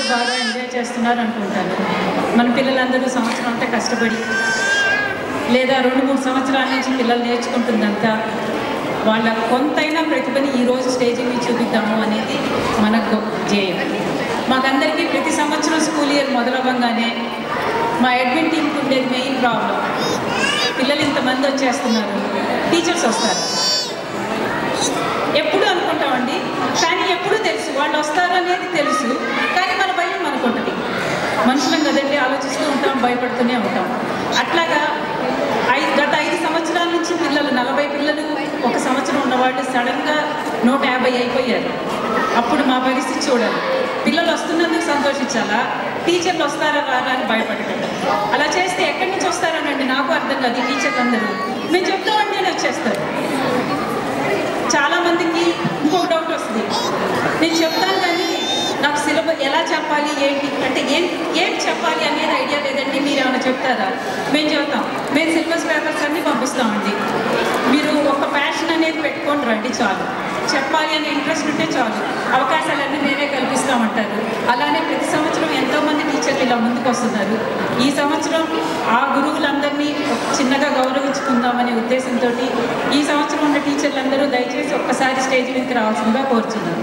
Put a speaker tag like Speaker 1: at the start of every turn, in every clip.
Speaker 1: బాగా ఎంజాయ్ చేస్తున్నారు అనుకుంటాను మన పిల్లలందరూ సంవత్సరం అంతా కష్టపడి లేదా రెండు మూడు సంవత్సరాల నుంచి పిల్లలు నేర్చుకుంటుందంతా వాళ్ళ కొంతైనా ప్రతిభని ఈరోజు స్టేజ్ మీద చూపిద్దాము అనేది మన గొ- ధ్యేయం మాకందరికీ ప్రతి సంవత్సరం స్కూల్ ఇయర్ మొదలవ్వగానే మా అడ్మిన్ టీంకి ఉండేది మెయిన్ ప్రాబ్లం పిల్లలు ఇంతమంది వచ్చేస్తున్నారు టీచర్స్ వస్తారు ఎప్పుడు అనుకుంటామండి కానీ ఎప్పుడు తెలుసు వాళ్ళు వస్తారు అనేది తెలుసు కానీ మన భయం మనకు ఉంటుంది మనుషులం కదండి ఆలోచిస్తూ ఉంటాం భయపడుతూనే ఉంటాం అట్లాగా ఐదు గత ఐదు సంవత్సరాల నుంచి పిల్లలు నలభై పిల్లలు ఒక సంవత్సరం ఉన్నవాళ్ళు సడన్గా నూట యాభై అయిపోయారు అప్పుడు మా పరిస్థితి చూడాలి పిల్లలు వస్తున్నందుకు సంతోషించాలా టీచర్లు వస్తారా రారా అని భయపడకండి అలా చేస్తే ఎక్కడి నుంచి వస్తారనండి నాకు అర్థం కాదు ఈ టీచర్లు అందరూ మేము చెప్తామంటేనే వచ్చేస్తారు చాలా మందికి ఇంకొక డౌట్ వస్తుంది నేను చెప్తాను కానీ నాకు సిలబస్ ఎలా చెప్పాలి ఏంటి అంటే ఏం ఏం చెప్పాలి అనేది ఐడియా లేదండి మీరు ఏమైనా చెప్తారా మేము చెప్తాం మేము సిలబస్ పేపర్స్ అన్నీ పంపిస్తామండి మీరు ఒక ప్యాషన్ అనేది పెట్టుకొని రండి చాలు చెప్పాలి అనే ఇంట్రెస్ట్ ఉంటే చాలు అవకాశాలన్నీ మేమే కల్పిస్తామంటారు అలానే ప్రతి సంవత్సరం ఎంతోమంది టీచర్లు ఇలా ముందుకు వస్తున్నారు ఈ సంవత్సరం ఆ గురువులందరినీ చిన్నగా గౌరవించుకుందామనే ఉద్దేశంతో ఈ సంవత్సరం ఉన్న టీచర్లందరూ దయచేసి ఒక్కసారి స్టేజ్ మీదకి రావాల్సిందిగా కోరుచున్నాను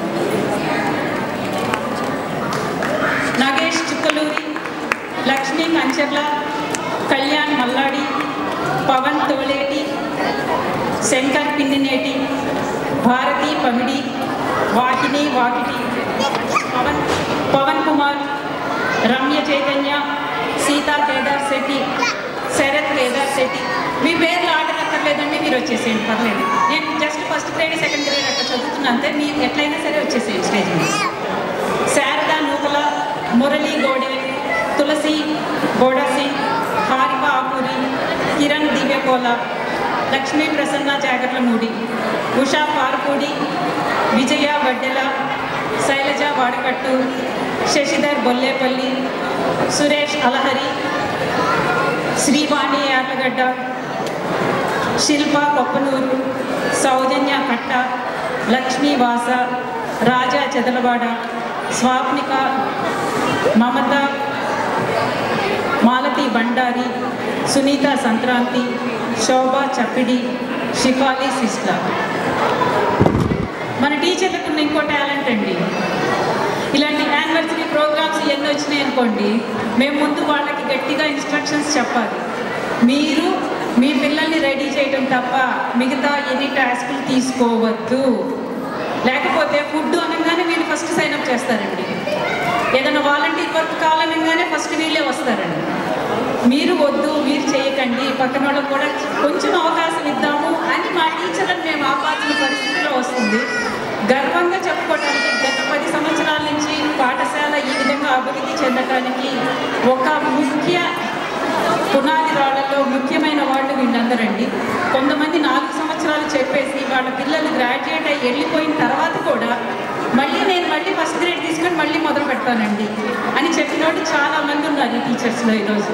Speaker 1: నాగేష్ చుక్కలూరి లక్ష్మీ కంచర్ల కళ్యాణ్ మల్లాడి పవన్ తోలేటి శంకర్ పిన్నినేటి భారతి పమిడి వాహిని వాకిటి పవన్ పవన్ కుమార్ రమ్య చైతన్య సీతా కేదార్ శెట్టి శరత్ కేదార్ శెట్టి మీ పేర్లు ఆర్డర్ అక్కర్లేదండి మీరు వచ్చేసేయండి పర్లేదు నేను just first grade second grade అట్లా చదువుతున్నా అంతే మీరు ఎట్లయినా సరే వచ్చేసేయండి స్టేజ్ మీద శారద నూకల మురళీ గోడే తులసి గోడా సింగ్ హారిక ఆపూరి కిరణ్ దివ్యకోల లక్ష్మీ ప్రసన్న జాగర్లమూడి ఉషా పార్పూడి విజయ వడ్డెల శైలజ వాడకట్టు శశిధర్ బొల్లేపల్లి సురేష్ అలహరి శ్రీవాణి యార్లగడ్డ శిల్ప కొప్పనూరు సౌజన్య కట్ట లక్ష్మీ వాస రాజా చెదలవాడ స్వాప్నిక మమత మాలతి బండారి సునీత సంక్రాంతి శోభ చప్పిడి షిఫాలి సిస్లా మన టీచర్లకు ఉన్న ఇంకో టాలెంట్ అండి ఇలాంటి యానివర్సరీ ప్రోగ్రామ్స్ ఎన్ని వచ్చినాయి అనుకోండి మేము ముందు వాళ్ళకి గట్టిగా ఇన్స్ట్రక్షన్స్ చెప్పాలి మీరు మీ పిల్లల్ని రెడీ చేయడం తప్ప మిగతా ఎన్ని టాస్కులు తీసుకోవద్దు లేకపోతే ఫుడ్ అనగానే వీళ్ళు ఫస్ట్ సైన్అప్ చేస్తారండి ఏదైనా వాలంటీర్ వర్క్ కావాలనగానే ఫస్ట్ వీళ్ళే వస్తారండి మీరు వద్దు మీరు చేయకండి పక్కన వాళ్ళకి కూడా కొంచెం అవకాశం ఇద్దాము అని మా టీచర్లను మేము ఆపాల్సిన పరిస్థితిలో వస్తుంది గర్వంగా చెప్పుకోవడానికి గత పది సంవత్సరాల నుంచి పాఠశాల ఈ విధంగా అభివృద్ధి చెందడానికి ఒక ముఖ్య పునాది రాళ్లలో ముఖ్యమైన వాళ్ళు వీళ్ళందరండి కొంతమంది నాలుగు సంవత్సరాలు చెప్పేసి వాళ్ళ పిల్లలు గ్రాడ్యుయేట్ అయ్యి వెళ్ళిపోయిన తర్వాత కూడా మళ్ళీ నేను మళ్ళీ ఫస్ట్ గ్రేడ్ తీసుకొని మళ్ళీ మొదలు పెడతానండి అని చెప్పిన వాళ్ళు చాలా మంది ఉన్నారు ఈ టీచర్స్లో ఈరోజు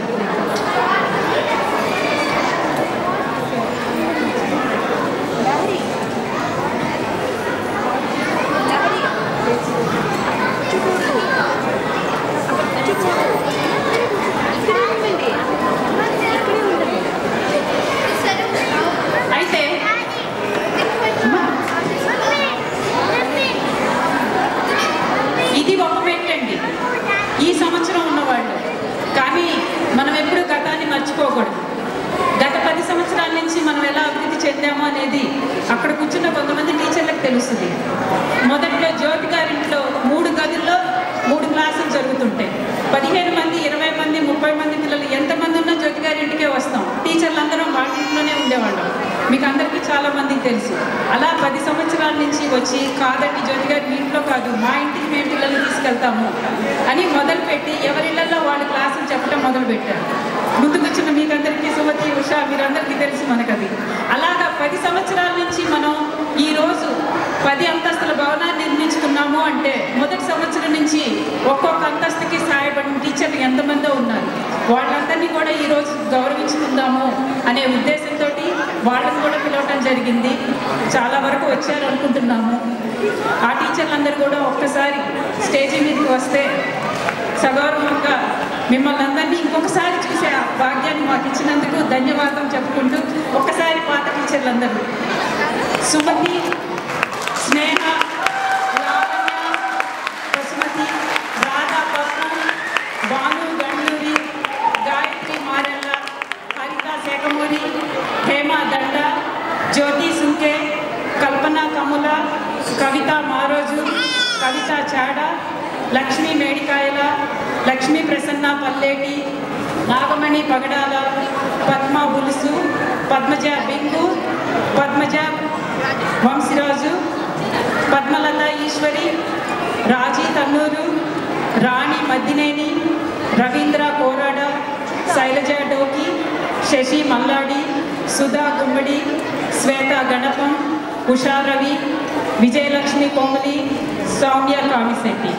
Speaker 1: అయితే ఇది ఒక పెట్టండి ఈ సంవత్సరం ఉన్నవాళ్ళు కానీ మనం ఎప్పుడు గతాన్ని మర్చిపోకూడదు గత పది సంవత్సరాల నుంచి మనం ఎలా అభివృద్ధి చెందామో అనేది అక్కడ కూర్చున్న కొంతమంది టీచర్లకు తెలుస్తుంది మొదట్లో జ్యోతి గారింట్లో మూడు గదుల్లో మూడు క్లాసులు జరుగుతుంటాయి పదిహేను మంది ఇరవై మంది ముప్పై మంది పిల్లలు ఎంతమంది ఉన్నా జ్యోతి గారి ఇంటికే వస్తాం టీచర్లు అందరం వాళ్ళ ఇంట్లోనే ఉండేవాళ్ళం మీకు అందరికీ చాలా మందికి తెలుసు అలా పది సంవత్సరాల నుంచి వచ్చి కాదండి జ్యోతి గారి మీ ఇంట్లో కాదు మా ఇంటికి మేము పిల్లల్ని తీసుకెళ్తాము అని మొదలుపెట్టి ఎవరిళ్లలో వాళ్ళ క్లాసులు చెప్పడం మొదలుపెట్టారు ముందుకొచ్చిన మీకందరికీ సుమతి ఉషా మీరందరికీ తెలుసు మనకది అలాగా పది సంవత్సరాల నుంచి మనం ఈరోజు పది అంతస్తుల భవనాన్ని నిర్మించుకున్నాము అంటే మొదటి సంవత్సరం నుంచి ఒక్కొక్క అంతస్తుకి సహాయపడిన టీచర్లు ఎంతమందో ఉన్నారు వాళ్ళందరినీ కూడా ఈరోజు గౌరవించుకుందాము అనే ఉద్దేశంతో వాళ్ళని కూడా పిలవటం జరిగింది చాలా వరకు వచ్చారు అనుకుంటున్నాము ఆ టీచర్లందరూ కూడా ఒక్కసారి స్టేజీ మీదకి వస్తే సగౌరవంగా మిమ్మల్ని అందరినీ ఇంకొకసారి చూసే ఆ భాగ్యాన్ని మాకు ఇచ్చినందుకు ధన్యవాదం చెప్పుకుంటూ ఒక్కసారి పాత టీచర్లందరూ సుమతి స్నేహ లావణ్య వసుమతి రాధా పప్పు భాను గండూరి గాయత్రి మారెల్ల హరిత శేఖమూరి హేమ దండ జ్యోతి సుంకే కల్పన కముల కవిత మారోజు కవిత చాడ లక్ష్మీ మేడికాయల లక్ష్మీ ప్రసన్న పల్లేటి నాగమణి పగడాల పద్మ బులుసు పద్మజ బింగు పద్మజ వంశీరాజు పద్మలత ఈశ్వరి రాజీ తన్నూరు రాణి మద్దినేని రవీంద్ర కోరాడ శైలజ డోకి శశి మల్లాడి సుధా గుమ్మడి శ్వేత గణపం ఉషా రవి విజయలక్ష్మి కోమలి సౌమ్య కామిశెట్టి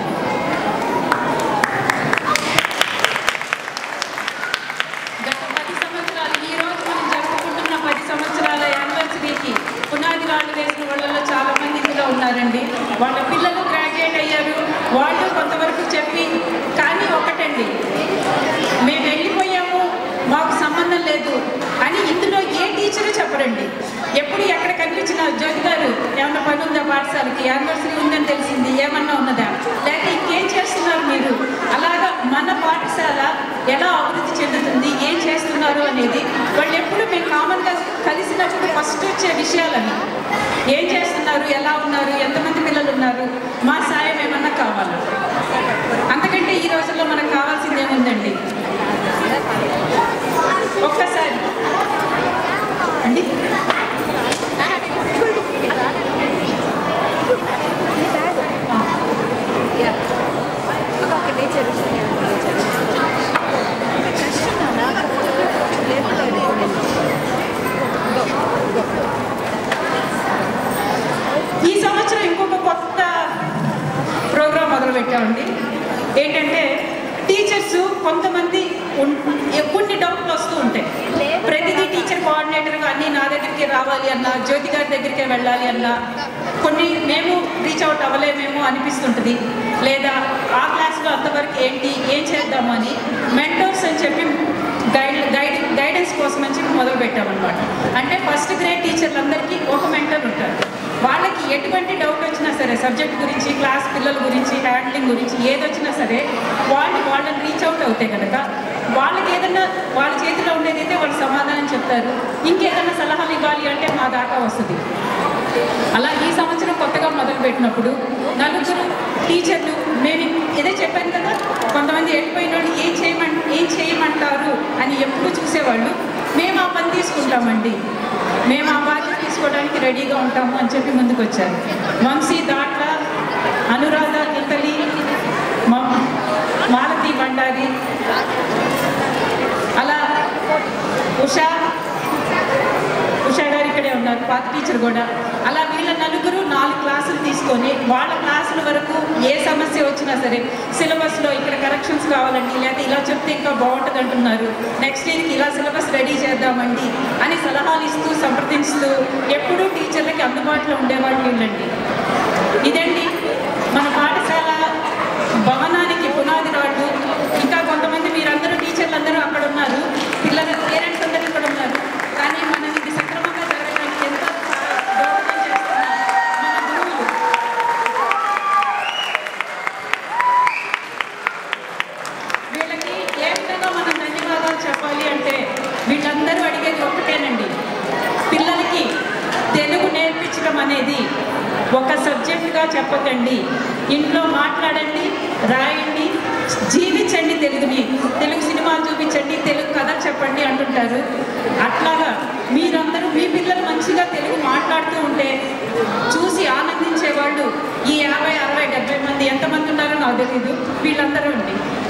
Speaker 1: గత పది సంవత్సరాలు ఈ రోజు మనం జరుపుకుంటున్న పది సంవత్సరాల యానివర్సరీకి పునాది రాళ్ళు వేసిన వాళ్ళలో చాలా మంది ఇందులో ఉన్నారండి వాళ్ళ పిల్లలు గ్రాడ్యుయేట్ అయ్యారు వాళ్ళు కొంతవరకు చెప్పి కానీ ఒకటండి మేము వెళ్ళిపోయాము మాకు సంబంధం లేదు అని ఇందులో ఏ టీచరు చెప్పరండి ఎప్పుడు ఎక్కడ కనిపించినా జ్యోతి గారు ఏమన్నా పని ఉందా పాఠశాలకి యానివర్సరీ ఉందని తెలిసింది ఏమన్నా ఉన్నదా లేకపోతే ఇంకేం చేస్తున్నారు మీరు అలాగా మన పాఠశాల ఎలా అభివృద్ధి చెందుతుంది ఏం చేస్తున్నారు అనేది వాళ్ళు ఎప్పుడు మేము కామన్గా కలిసినప్పుడు ఫస్ట్ వచ్చే విషయాలని ఏం చేస్తున్నారు ఎలా ఉన్నారు ఎంతమంది పిల్లలు ఉన్నారు మా సాయం ఏమన్నా కావాలా అంతకంటే ఈ రోజుల్లో మనకు కావాల్సింది ఏముందండి ఒక్కసారి అండి ఈ సంవత్సరం ఇంకొక కొత్త ప్రోగ్రాం మొదలు పెట్టామండి ఏంటంటే టీచర్స్ కొంతమంది ఉన్- కొన్ని డౌట్లు వస్తూ ఉంటాయి ప్రతిదీ టీచర్ కోఆర్డినేటర్ అన్నీ నా దగ్గరికి రావాలి అన్నా జ్యోతి గారి దగ్గరికే వెళ్ళాలి అన్నా కొన్ని మేము రీచ్ అవుట్ అవ్వలేమేమో అనిపిస్తుంటుంది లేదా ఆ క్లాస్లో అంతవరకు ఏంటి ఏం చేద్దాము అని మెంటోర్స్ అని చెప్పి గైడ్ గైడ్ గైడెన్స్ కోసం అని చెప్పి మొదలు పెట్టామన్నమాట అంటే ఫస్ట్ గ్రేడ్ టీచర్లందరికీ ఒక మెంటర్ ఉంటారు వాళ్ళకి ఎటువంటి డౌట్ వచ్చినా సరే సబ్జెక్ట్ గురించి క్లాస్ పిల్లల గురించి హ్యాండ్లింగ్ గురించి ఏది వచ్చినా సరే వాళ్ళు వాళ్ళని రీచ్ అవుట్ అవుతాయి కనుక వాళ్ళకి ఏదన్నా వాళ్ళ చేతిలో ఉండేదైతే వాళ్ళు సమాధానం చెప్తారు ఇంకేదైనా సలహాలు ఇవ్వాలి అంటే మా దాకా వస్తుంది అలా ఈ సంవత్సరం కొత్తగా మొదలుపెట్టినప్పుడు నలుగురు టీచర్లు మేము ఇదే చెప్పాను కదా కొంతమంది వెళ్ళిపోయిన వాళ్ళు ఏం చేయమం ఏం చేయమంటారు అని ఎప్పుడు చూసేవాళ్ళు మేము ఆ పని తీసుకుంటామండి మేము ఆ బాధ్యత తీసుకోవడానికి రెడీగా ఉంటాము అని చెప్పి ముందుకు వచ్చారు వంశీ దాట్ల అనురాధ ఇతలి మాలతి బండారి అలా ఉషా ఉషా గారు ఇక్కడే ఉన్నారు పాత టీచర్ కూడా అలా వీళ్ళ నలుగురు నాలుగు క్లాసులు తీసుకొని వాళ్ళ క్లాసుల వరకు ఏ సమస్య వచ్చినా సరే సిలబస్లో ఇక్కడ కరెక్షన్స్ కావాలండి లేకపోతే ఇలా చెప్తే ఇంకా బాగుంటుంది అంటున్నారు నెక్స్ట్ ఇయర్కి ఇలా సిలబస్ రెడీ చేద్దామండి అని సలహాలు ఇస్తూ సంప్రదిస్తూ ఎప్పుడూ టీచర్లకి అందుబాటులో ఉండేవాళ్ళు వీళ్ళండి ఇదండి మన పాఠశాల భవనానికి పునాది రాళ్ళు ఇంకా కొంతమంది మీరందరూ టీచర్లు అందరూ అక్కడ ఉన్నారు పిల్లల పేరెంట్స్ అందరూ ఇక్కడ ఉన్నారు కానీ మనం ఇది సక్రమంగా జరగడానికి ఎంతో దోహదం చేస్తున్న మన గురువులు వీళ్ళకి ఏ విధంగా మనం ధన్యవాదాలు చెప్పాలి అంటే వీళ్ళందరూ అడిగేది ఒకటేనండి పిల్లలకి తెలుగు నేర్పించడం అనేది ఒక సబ్జెక్టుగా చెప్పకండి ఇంట్లో మాట్లాడండి రాయండి జీవించండి తెలుగుని తెలుగు సినిమాలు చూపించండి తెలుగు కథలు చెప్పండి అంటుంటారు అట్లాగా మీరందరూ మీ పిల్లలు మంచిగా తెలుగు మాట్లాడుతూ ఉంటే చూసి ఆనందించే వాళ్ళు ఈ యాభై అరవై డెబ్బై మంది ఎంతమంది ఉన్నారో నాకు తెలియదు వీళ్ళందరూ అండి